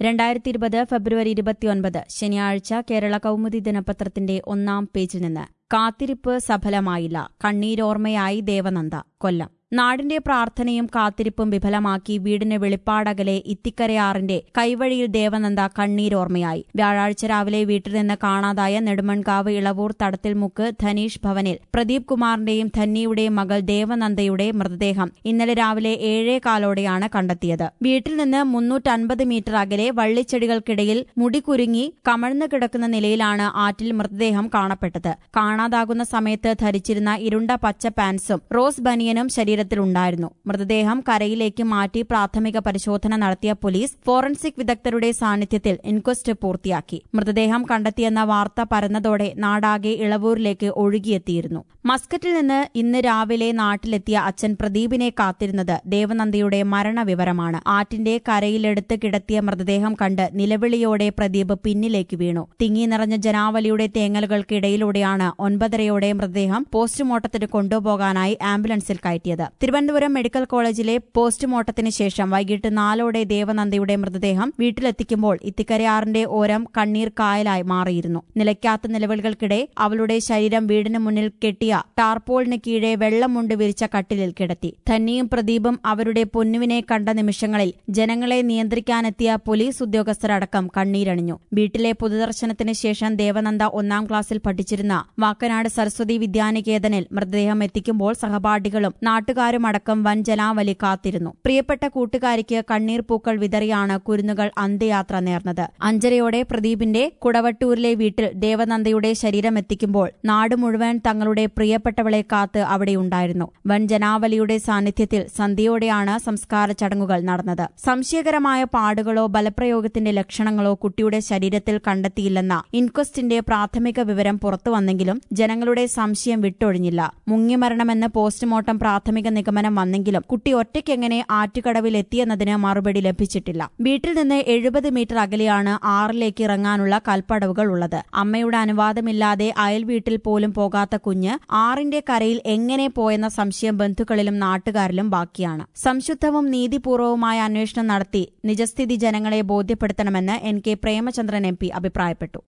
രണ്ടായിരത്തി ഇരുപത് ഫെബ്രുവരി ഇരുപത്തിയൊൻപത് ശനിയാഴ്ച കേരള കൗമുദി ദിനപത്രത്തിന്റെ ഒന്നാം പേജിൽ നിന്ന് കാത്തിരിപ്പ് സഫലമായില്ല കണ്ണീരോർമ്മയായി ദേവനന്ദ കൊല്ലം നാടിന്റെ പ്രാർത്ഥനയും കാത്തിരിപ്പും വിഫലമാക്കി വീടിന് വെളിപ്പാടകലെ ഇത്തിക്കരയാറിന്റെ കൈവഴിയിൽ ദേവനന്ദ കണ്ണീരോർമ്മയായി വ്യാഴാഴ്ച രാവിലെ വീട്ടിൽ നിന്ന് കാണാതായ നെടുമൺകാവ് ഇളവൂർ തടത്തിൽമുക്ക് ധനീഷ് ഭവനിൽ പ്രദീപ് കുമാറിന്റെയും ധന്യയുടെയും മകൾ ദേവനന്ദയുടെ മൃതദേഹം ഇന്നലെ രാവിലെ ഏഴേ കാലോടെയാണ് കണ്ടെത്തിയത് വീട്ടിൽ നിന്ന് മുന്നൂറ്റൻപത് മീറ്റർ അകലെ വള്ളിച്ചെടികൾക്കിടയിൽ മുടി കുരുങ്ങി കമഴ്ന്നു കിടക്കുന്ന നിലയിലാണ് ആറ്റിൽ മൃതദേഹം കാണപ്പെട്ടത് കാണാതാകുന്ന സമയത്ത് ധരിച്ചിരുന്ന ഇരുണ്ട പച്ച പാൻസും റോസ് ബനിയനും ശരീരത്തിലുണ്ടായിരുന്നു മൃതദേഹം കരയിലേക്ക് മാറ്റി പ്രാഥമിക പരിശോധന നടത്തിയ പോലീസ് ഫോറൻസിക് വിദഗ്ധരുടെ സാന്നിധ്യത്തിൽ ഇൻക്വസ്റ്റ് പൂർത്തിയാക്കി മൃതദേഹം കണ്ടെത്തിയെന്ന വാർത്ത പരന്നതോടെ നാടാകെ ഇളവൂരിലേക്ക് ഒഴുകിയെത്തിയിരുന്നു മസ്കറ്റിൽ നിന്ന് ഇന്ന് രാവിലെ നാട്ടിലെത്തിയ അച്ഛൻ പ്രദീപിനെ കാത്തിരുന്നത് ദേവനന്ദയുടെ മരണവിവരമാണ് ആറ്റിന്റെ കരയിലെടുത്ത് കിടത്തിയ മൃതദേഹം കണ്ട് നിലവിളിയോടെ പ്രദീപ് പിന്നിലേക്ക് വീണു തിങ്ങി നിറഞ്ഞ ജനാവലിയുടെ തേങ്ങലുകൾക്കിടയിലൂടെയാണ് ഒൻപതരയോടെ മൃതദേഹം പോസ്റ്റ്മോർട്ടത്തിന് കൊണ്ടുപോകാനായി ആംബുലൻസിൽ കയറ്റിയത് തിരുവനന്തപുരം മെഡിക്കൽ കോളേജിലെ പോസ്റ്റ്മോർട്ടത്തിന് ശേഷം വൈകിട്ട് നാലോടെ ദേവനന്ദയുടെ മൃതദേഹം വീട്ടിലെത്തിക്കുമ്പോൾ ഇത്തിക്കരയാറിന്റെ ഓരം കണ്ണീർ കായലായി മാറിയിരുന്നു നിലയ്ക്കാത്ത നിലവിളികൾക്കിടെ അവളുടെ ശരീരം വീടിന് മുന്നിൽ കെട്ടിയ ടാർപോളിന് കീഴെ വെള്ളം മുണ്ട് വിരിച്ച കട്ടിലിൽ കിടത്തി ധന്യയും പ്രദീപും അവരുടെ പൊന്നുവിനെ കണ്ട നിമിഷങ്ങളിൽ ജനങ്ങളെ നിയന്ത്രിക്കാനെത്തിയ പോലീസ് ഉദ്യോഗസ്ഥരടക്കം കണ്ണീരണിഞ്ഞു വീട്ടിലെ പൊതുദർശനത്തിന് ശേഷം ദേവനന്ദ ഒന്നാം ക്ലാസ്സിൽ പഠിച്ചിരുന്ന വാക്കനാട് സരസ്വതി വിദ്യാനികേതനിൽ മൃതദേഹം എത്തിക്കുമ്പോൾ സഹപാഠികളും നാട്ടുകാരുമടക്കം വൻ ജനാവലി കാത്തിരുന്നു പ്രിയപ്പെട്ട കൂട്ടുകാരിക്ക് കണ്ണീർ പൂക്കൾ വിതറിയാണ് കുരുന്നുകൾ അന്ത്യയാത്ര നേർന്നത് അഞ്ചരയോടെ പ്രദീപിന്റെ കുടവട്ടൂരിലെ വീട്ടിൽ ദേവനന്ദയുടെ ശരീരം എത്തിക്കുമ്പോൾ നാട് മുഴുവൻ തങ്ങളുടെ പ്രിയപ്പെട്ടവളെ കാത്ത് അവിടെയുണ്ടായിരുന്നു വൻ ജനാവലിയുടെ സാന്നിധ്യത്തിൽ സന്ധ്യയോടെയാണ് സംസ്കാര ചടങ്ങുകൾ നടന്നത് സംശയകരമായ പാടുകളോ ബലപ്രയോഗത്തിന്റെ ലക്ഷണങ്ങളോ കുട്ടിയുടെ ശരീരത്തിൽ കണ്ടെത്തിയില്ലെന്ന ഇൻക്വസ്റ്റിന്റെ പ്രാഥമിക വിവരം പുറത്തുവന്നെങ്കിലും ജനങ്ങളുടെ സംശയം വിട്ടൊഴിഞ്ഞില്ല മുങ്ങിമരണമെന്ന് പോസ്റ്റ്മോർട്ടം പ്രാഥമിക നിഗമനം വന്നെങ്കിലും കുട്ടി ഒറ്റയ്ക്കെങ്ങനെ ആറ്റുകടവിൽ എത്തിയെന്നതിന് മറുപടി ലഭിച്ചിട്ടില്ല വീട്ടിൽ നിന്ന് എഴുപത് മീറ്റർ അകലെയാണ് ആറിലേക്ക് ഇറങ്ങാനുള്ള കൽപ്പടവുകൾ ഉള്ളത് അമ്മയുടെ അനുവാദമില്ലാതെ അയൽ വീട്ടിൽ പോലും പോകാത്ത കുഞ്ഞ് ആറിന്റെ കരയിൽ എങ്ങനെ പോയെന്ന സംശയം ബന്ധുക്കളിലും നാട്ടുകാരിലും ബാക്കിയാണ് സംശുദ്ധവും നീതിപൂർവവുമായ അന്വേഷണം നടത്തി നിജസ്ഥിതി ജനങ്ങളെ ബോധ്യപ്പെടുത്തണമെന്ന് N K Premachandran M P അഭിപ്രായപ്പെട്ടു